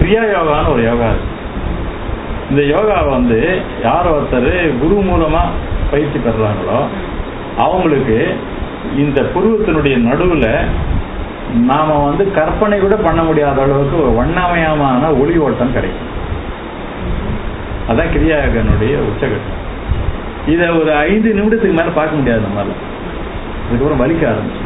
கிரியா யோகான்னு ஒரு யோகா இருக்கு இந்த யோகாவை வந்து யார் ஒருத்தர் குரு மூலமா பயிற்சி பெறுறாங்களோ அவங்களுக்கு இந்த புருவத்தினுடைய நடுவுல நாம வந்து கற்பனை கூட பண்ண முடியாத அளவுக்கு ஒரு வண்ணமயமான ஒளி ஓட்டம் கிடைக்கும் அதான் கிரியா யோகனுடைய உச்சகட்டம் இதை ஒரு ஐந்து நிமிடத்துக்கு மேல பார்க்க முடியாது நம்மளால அதுக்கப்புறம் வலிக்க ஆரம்பிச்சு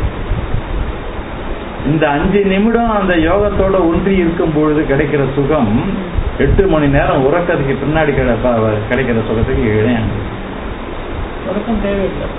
இந்த அஞ்சு நிமிடம் அந்த யோகத்தோட ஒன்றி இருக்கும் பொழுது கிடைக்கிற சுகம் எட்டு மணி நேரம் உறக்கத்துக்கு பின்னாடி கிடை- ப- கிடைக்கிற சுகத்துக்கு இணையானது உறக்கம் தேவையில்லை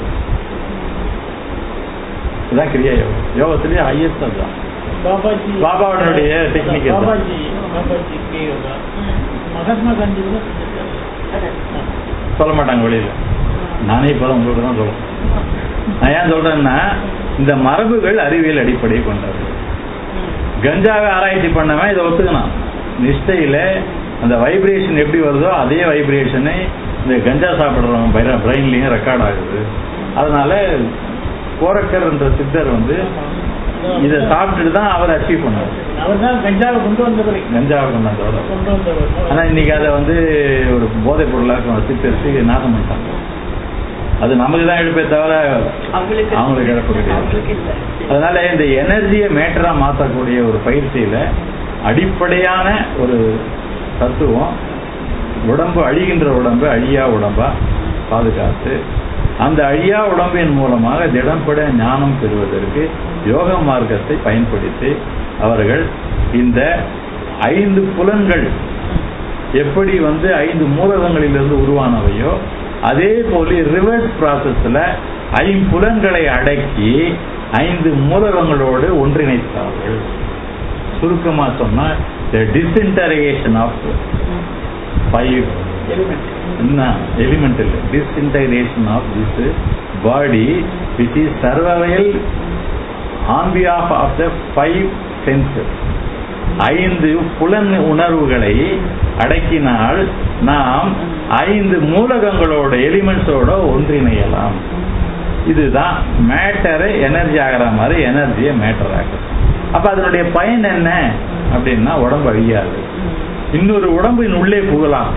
இதுதான் கிரியா யோகம் யோகத்திலேயே ஹையஸ்ட் அதுதான் பாபாஜி பாபாவுடைய technique இதுதான். பாபாஜி பாபாஜி கே யோகா மகாத்மா காந்தி கூட செஞ்சிருக்காரு சொல்ல மாட்டாங்க வெளியில நானே இப்பதான் உங்கள்கிட்ட தான் சொல்றேன் நான் ஏன் சொல்றேன்னா இந்த மரபுகள் அறிவியல் அடிப்படையை கொண்டது கஞ்சாவை ஆராய்ச்சி பண்ணவன் இதை ஒத்துக்கணும் நிஷ்டையில அந்த வைப்ரேஷன் எப்படி வருதோ அதே வைப்ரேஷனை இந்த கஞ்சா சாப்பிடுறவங்க பிரெயின்லயும் ரெக்கார்ட் ஆகுது அதனால கோரக்கர் என்ற சித்தர் வந்து இதை சாப்பிட்டுட்டு தான் அவர் அச்சீவ் பண்ணார் அவர் தான் கஞ்சாவை கொண்டு வந்தவர் கஞ்சாவை கொண்டாந்தோட கொண்டு வந்தவர் ஆனா இன்னைக்கு அதை வந்து ஒரு போதைப் பொருளாக சித்தரிச்சு நாசம் பண்ணிட்டாங்க அது நமக்கு தான் எழுப்பே தவிர அவங்களுக்கு அவங்களுக்கு இழப்பு கிடையாது. அவங்களுக்கு இல்ல அதனால இந்த எனர்ஜியை மேட்டரா மாற்றக்கூடிய ஒரு பயிற்சியில அடிப்படையான ஒரு தத்துவம் உடம்பு அழிகின்ற உடம்பு அழியா உடம்பா பாதுகாத்து அந்த அழியா உடம்பின் மூலமாக திடம்பட ஞானம் பெறுவதற்கு யோக மார்க்கத்தை பயன்படுத்தி அவர்கள் இந்த ஐந்து புலன்கள் எப்படி வந்து ஐந்து மூலகங்களிலிருந்து உருவானவையோ அதே போல ரிவர்ஸ் ப்ராசஸ்ல ஐம்புலன்களை அடக்கி ஐந்து மூலகங்களோடு ஒன்றிணைத்தார்கள் சுருக்கமா சொன்னா the disintegration of five என்ன எலிமெண்ட் இல்லை disintegration of this body which is survival on behalf of the five senses ஐந்து புலன் உணர்வுகளை அடக்கினால் நாம் ஐந்து மூலகங்களோட எலிமெண்ட்ஸோட ஒன்றிணையலாம் இதுதான் மேட்டரை எனர்ஜி ஆகிற மாதிரி எனர்ஜியை மேட்டர் ஆகும் அப்ப அதனுடைய பயன் என்ன அப்படின்னா உடம்பு அழியாது இன்னொரு உடம்பின் உள்ளே புகலாம்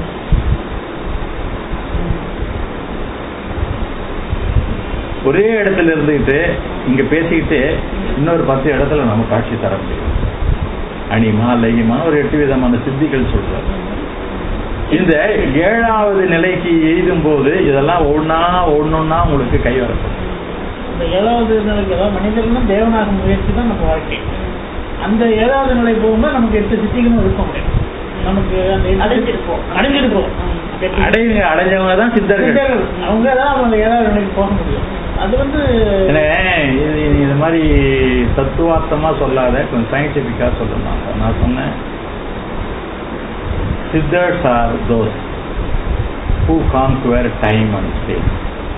ஒரே இடத்துல இருந்துகிட்டு இங்க பேசிக்கிட்டு இன்னொரு பத்து இடத்துல நம்ம காட்சி தர முடியும் அனிமா லகிமா ஒரு எட்டு விதமான சித்திகள் சொல்றாரு இந்த ஏழாவது நிலைக்கு எய்தும் போது இதெல்லாம் ஒண்ணா ஒன்னொன்னா உங்களுக்கு கை வரப்படும் இந்த ஏழாவது நிலைக்கு அதாவது மனிதர்களும் தேவனாக முயற்சி தான் நம்ம வாழ்க்கை அந்த ஏழாவது நிலை போகும்போது நமக்கு எட்டு சித்திகளும் இருக்கும் நமக்கு அந்த எட்டு- அடைஞ்சிருப்போம். அடைஞ்சிருப்போம் அடைவங்க அடைஞ்சவங்க தான் சித்தர்கள் சித்தர்கள். அவங்க தான் அந்த ஏழாவது நிலைக்கு போக முடியும் அது வந்து ஏன்னா, இது இது மாதிரி தத்துவார்த்தமா சொல்லாத கொஞ்சம் சயின்டிபிக்கா சொல்லணும் நான் சொன்னேன் siddhars are those who conquer time and space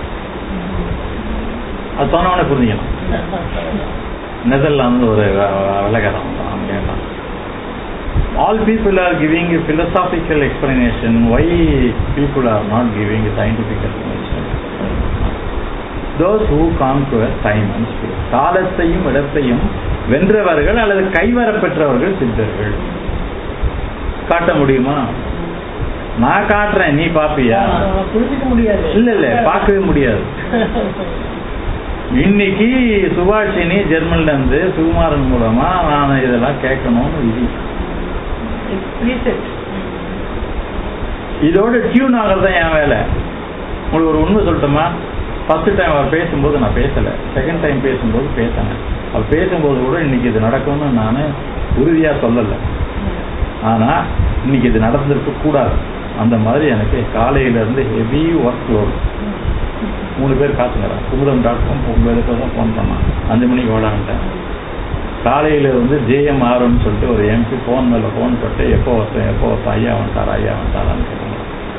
அது சொன்னவனே புரிஞ்சுக்கணும் நெதர்லாந்து ஒரு விலகரம் அவன் கேட்டான் all people are giving philosophical explanation why people are not giving a scientific explanation those who conquer time and space காலத்தையும் இடத்தையும் வென்றவர்கள் அல்லது கைவரப் பெற்றவர்கள் சித்தர்கள் காட்ட முடியுமா நான் காட்டுறேன் நீ பாப்பியா அதை புரிஞ்சுக்க முடியாது இல்ல இல்ல பார்க்கவே முடியாது இன்னைக்கு சுபாஷினி ஜெர்மன்ல இருந்து சுகுமாரன் மூலமா நான் இதெல்லாம் கேட்கணும்னு விதி Reset. இதோட டியூன் ஆகிறது தான் என் வேலை உங்களுக்கு ஒரு உண்மை சொல்லட்டுமா ஃபர்ஸ்ட் டைம் அவர் பேசும்போது நான் பேசல செகண்ட் டைம் பேசும்போது பேசினேன் அவர் பேசும்போது கூட இன்னைக்கு இது நடக்கும்னு நான் உறுதியா சொல்லல ஆனா இன்னைக்கு இது நடந்திருக்க கூடாது அந்த மாதிரி எனக்கு காலையில இருந்து ஹெவி ஒர்க் லோடு மூணு பேர் காத்துங்கிறேன் குமுதம் டாட் காம் ஒன்பது பேர் தான் ஃபோன் பண்ணான் அஞ்சு மணிக்கு ஓடான்ட்டேன் காலையில வந்து ஜேஎம் ஆர்னு சொல்லிட்டு ஒரு எம்பி ஃபோன் மேல ஃபோன் போட்டு எப்போ ஒருத்தன் எப்போ ஒருத்தன் ஐயா வந்துட்டாரா ஐயா வந்துட்டாரான்னு கேட்டாங்க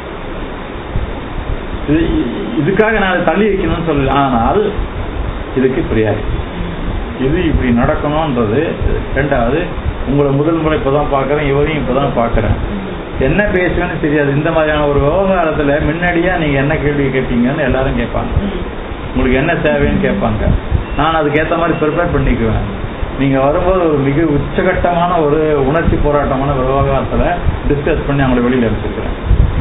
இது இதுக்காக நான் அதை தள்ளி வைக்கணும்னு சொல்லல ஆனால் இதுக்கு ப்ரியாரிட்டி இது இப்படி நடக்கணும்ன்றது ரெண்டாவது உங்களை முதல் முறை இப்பதான் பார்க்கறேன் இவரையும் இப்பதான் பார்க்கறேன் என்ன பேசுவேன்னு தெரியாது இந்த மாதிரியான ஒரு விவகாரத்துல முன்னாடியா நீங்க என்ன கேள்வி கேட்பீங்கன்னு எல்லாரும் கேட்பாங்க உங்களுக்கு என்ன தேவைன்னு கேட்பாங்க நான் அதுக்கு ஏத்த மாதிரி ப்ரிப்பேர் பண்ணிக்குவேன் நீங்க வரும்போது ஒரு மிக உச்சகட்டமான ஒரு உணர்ச்சி போராட்டமான விவகாரத்துல டிஸ்கஸ் பண்ணி அவங்களை வெளியில அனுப்பிச்சிருக்கிறேன்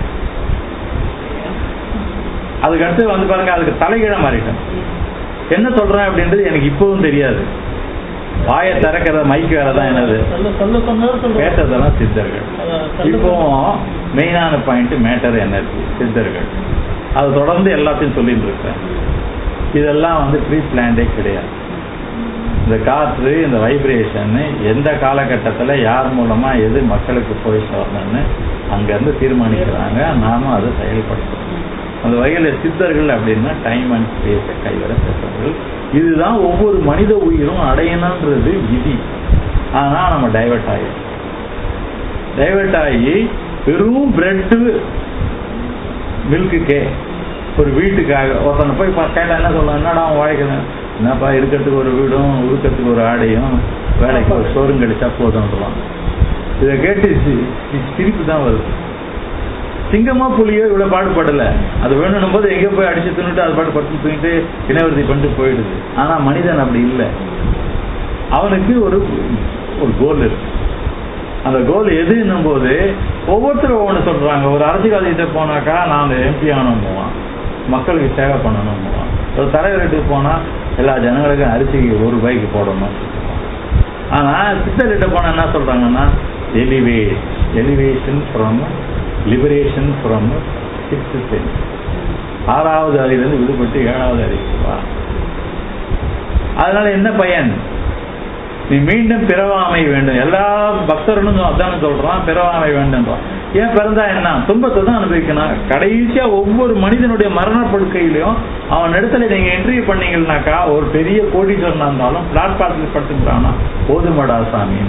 அதுக்கு அடுத்து வந்து பாருங்க அதுக்கு தலைகீழ மாறிட்டேன் என்ன சொல்றேன் அப்படின்றது எனக்கு இப்பவும் தெரியாது வாயை திறக்கிற மைக்கு வேலை தான் என்னது சொல்ல சொல்ல சொன்னது சொல்றேன் பேசுறதெல்லாம் சித்தர்கள் இப்போ மெயினான பாயிண்ட் மேட்டர் எனர்ஜி சித்தர்கள் அது தொடர்ந்து எல்லாத்தையும் சொல்லிட்டு இருக்கேன் இதெல்லாம் வந்து ப்ரீ பிளான்டே கிடையாது இந்த காற்று இந்த வைப்ரேஷன் எந்த காலகட்டத்தில் யார் மூலமா எது மக்களுக்கு போய் வரணும்னு அங்கேருந்து தீர்மானிக்கிறாங்க நாமும் அதை செயல்படுத்துறோம் அந்த வகையில் சித்தர்கள் அப்படின்னா டைம் அண்ட் ஸ்பேஸை கைவிட பெற்றவர்கள் இதுதான் ஒவ்வொரு மனித உயிரும் அடையணுன்றது விதி ஆனால் நம்ம டைவர்ட் ஆகிடும் டைவர்ட் ஆகி வெறும் பிரெட்டு மில்க்குக்கே ஒரு வீட்டுக்காக ஒருத்தனை போய் பா- கேட்டா என்ன சொல்லலாம் என்னடா அவன் வாழ்க்கை என்னப்பா இருக்கிறதுக்கு ஒரு வீடும் உடுக்கிறதுக்கு ஒரு ஆடையும் வேலைக்கு ஒரு சோறும் கிடைச்சா போதும்ன்றான் இதை கேட்டு சி- சி- சிரிப்பு தான் வருது சிங்கமா புலியோ இவ்வளவு பாடுபடல அது வேணும் போது எங்கேயோ போய் அடிச்சு தின்னுட்டு அது பாட்டு படுத்து தூங்கிட்டு இனவர்த்தி பண்ணிட்டு போயிடுது ஆனா மனிதன் அப்படி இல்லை அவனுக்கு ஒரு ஒரு கோல் இருக்கு அந்த கோல் எதுன்னும் போது ஒவ்வொருத்தரும் ஒவ்வொன்று சொல்றாங்க ஒரு அரசியல்வாதிகிட்ட போனாக்கா நான் அந்த எம்பி ஆகணும் மக்களுக்கு சேவை பண்ணணும் ஒரு தலைவர்கிட்ட போனா எல்லா ஜனங்களுக்கும் அரிசிக்கு ஒரு ரூபாய்க்கு போடணும் ஆனா சித்தர்கிட்ட போனா என்ன சொல்றாங்கன்னா elevate elevation from liberation from sixth sense ஆறாவது அறிவிலிருந்து விடுபட்டு ஏழாவது அறிவுக்கு வா அதனால என்ன பயன் நீ மீண்டும் பிறவாமை வேண்டும் எல்லா பக்தர்களும் அதானே சொல்றான் பிறவாமை வேண்டும்ன்றான் ஏன் பிறந்தா என்ன துன்பத்தை தான் அனுபவிக்கணும் கடைசியா ஒவ்வொரு மனிதனுடைய மரண படுக்கையிலையும் அவன் இடத்துல நீங்க இன்டர்வியூ பண்ணீங்கன்னாக்கா ஒரு பெரிய கோடீஸ்வரனா இருந்தாலும் பிளாட்பாரத்தில் படுத்துக்கிறானா போதுமடா சாமி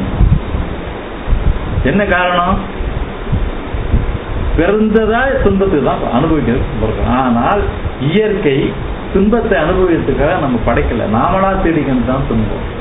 என்ன காரணம் பிறந்ததா துன்பத்தை தான் அனுபவிக்கிறது பிறக்கிறோம். ஆனால் இயற்கை துன்பத்தை அனுபவிக்கிறதுக்காக நம்ம படைக்கல நாமளா தேடிக்கணும் தான் துன்பம்